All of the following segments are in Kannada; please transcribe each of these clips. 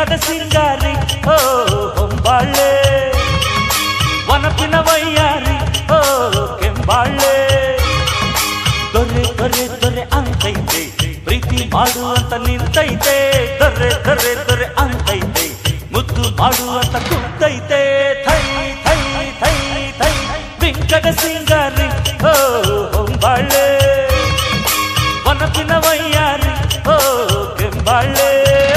ಬಿಂಕದ ಸಿಂಗಾರಿ ಓ ಹೊಂಬಾಳೆ ವನಪಿನ ವಯ್ಯಾರಿ ಓ ಕೆಂಬಾಳೆ ದೊರೆ ದೊರೆ ದೊರೆ ಅಂತೈತೆ ಪ್ರೀತಿ ಮಾಡು ಅಂತ ನಿಂತೈತೆ ದೊರೆ ದೊರೆ ದೊರೆ ಅಂತೈತೆ ಮುದ್ದು ಮಾಡು ಅಂತ ಕುಂತೈತೆ ಥೈ ಥೈ ಥೈ ಥೈ ಬಿಂಕದ ಸಿಂಗಾರಿ ಓ ಹೊಂಬಾಳೆ ವನಪಿನ ವಯ್ಯಾರಿ ಓ ಕೆಂಬಾಳೆ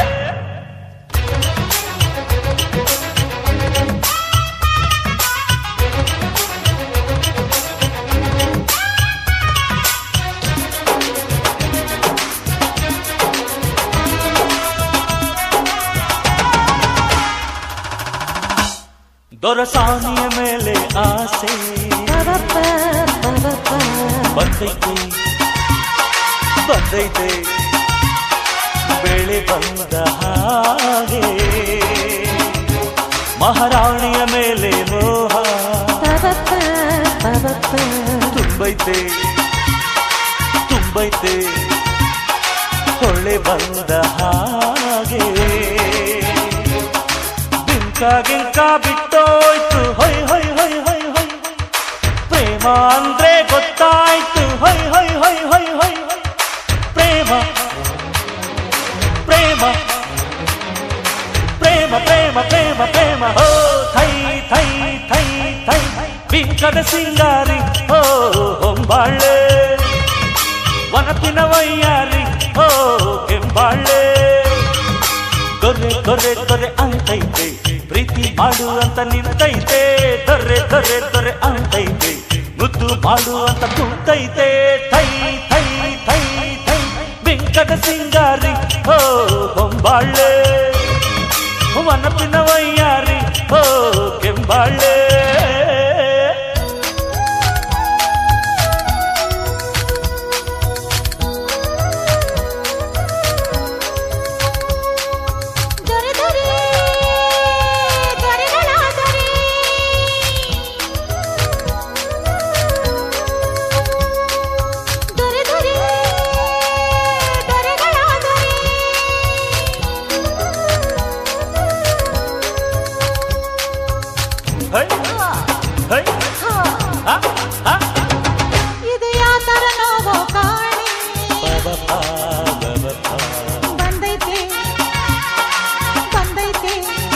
ದೊರಸಾನಿಯ ಮೇಲೆ ಆಸೆ ಬಂದೈತೆ ಬಂದೈತೆ ಬೆಳೆ ಬಂದ ಹಾಗೆ ಮಹಾರಾಣಿಯ ಮೇಲೆ ಮೋಹ ತುಂಬೈತೆ ತುಂಬೈತೆ ಹೊಳೆ ಬಂದ ಹಾಗೆ ಬಿಂಕ ಗಿಂಕ ಬಿಟ್ಟೋಯ್ತು ಹೊಯ್ ಹೊಯ್ ಹೊಯ್ ಹೊಯ್ ಹೊಯ್ ಪ್ರೇಮ ಅಂದ್ರೆ ಗೊತ್ತಾಯ್ತು ಹೊಯ್ ಹೊಯ್ ಹೊಯ್ ಹೊಯ್ ಹೊಯ್ ಹೊಯ್. ಪ್ರೇಮ ಪ್ರೇಮ ಪ್ರೇಮ ಪ್ರೇಮ ಪ್ರೇಮ ಪ್ರೇಮ ಹೋ ಥೈ ಥೈ ಥೈ ಥೈ ಬಿಂಕದ ಸಿಂಗಾರಿ ಹೋ ಹೊಂಬಾಳೆ ವನಪಿನ ವಯ್ಯಾರಿ ಹೋ ಕೆಂಬಾಳೆ ದೊರೆ ದೊರೆ ದೊರೆ ಅಂತೈತೆ ಪ್ರೀತಿ ಮಾಡು ಅಂತ ನಿಂತೈತೆ ದೊರೆ ದೊರೆ ದೊರೆ ಅಂತೈತೆ ಮುದ್ದು ಮಾಡು ಅಂತ ಕೂತೈತೆ ಥೈ ಥೈ ಥೈ ಥೈ ಬಿಂಕದ ಸಿಂಗಾರಿ ಹೋ ಹೊಂಬಾಳೆ ವನಪಿನ ವಯ್ಯಾರಿ ಹೋ ಕೆಂಬಾಳೆ ದೊರೆ ದೊರೆ ದೊರೆಗಳ ದೊರೆ ದೊರೆ ದೊರೆ ದೊರೆಗಳ ದೊರೆ ಹೈ ಹೈ ಹಾ, ಹಾ ಹಾ ಇದು ಯಾವ ತರ ನೋವೋ ಕಾಣೆ ಬಬಪ ಬಬಪ ಬಂದೈತೆ ಬಂದೈತೆ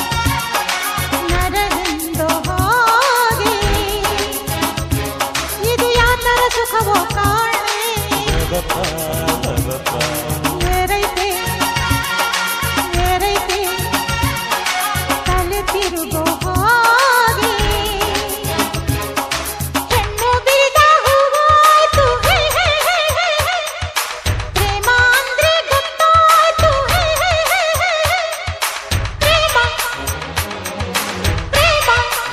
ನರಗೆಂದು ಹಾಗೆ ಇದು ಯಾವ ತರ ಸುಖವೋ ಕಾಣೆ ಬಬಪ ಬಬಪ ಏರೈತೆ ಏರೈತೆ ತಲೆ ತಿರುಗೋ ಹಾಗೆ ಹೆಣ್ಣು ಬಿರಿದ ಹೂವಾಯ್ತು ಹೇ ಹೇ ಹೇ ಹೇ ಹೇ. ಪ್ರೇಮ ಅಂದ್ರೆ ಗೊತ್ತಾಯ್ತು ಹೇ ಹೇ ಹೇ ಹೇ ಹೇ. ಪ್ರೇಮ ಪ್ರೇಮ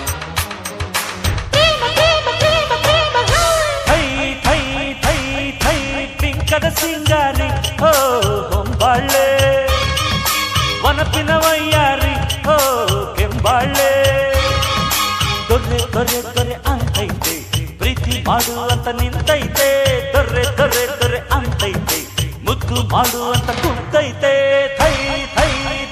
ಪ್ರೇಮ ಪ್ರೇಮ ಪ್ರೇಮ ಪ್ರೇಮ ಹೇ. ಥೈ ಥೈ ಥೈ ಥೈ ಪಿಂಕದ ಸಿಂಗಾರಿ ಹೋ ಹೊಂಬಾಳೆ ವನಪಿನ ವಯ್ಯಾರಿ ಹೋ ಕೆಂಬಾಳೆ ದೊರೆ ದೊರೆ ದೊರೆ ಅಂತೈತೆ ಪ್ರೀತಿ ಮಾಡು ಅಂತ ನಿಂತೈತೆ ದೊರೆ ದೊರೆ ದೊರೆ ಅಂತೈತೆ ಮುದ್ದು ಮಾಡು ಅಂತ ಕುಂತೈತೆ ಥೈ ಥೈ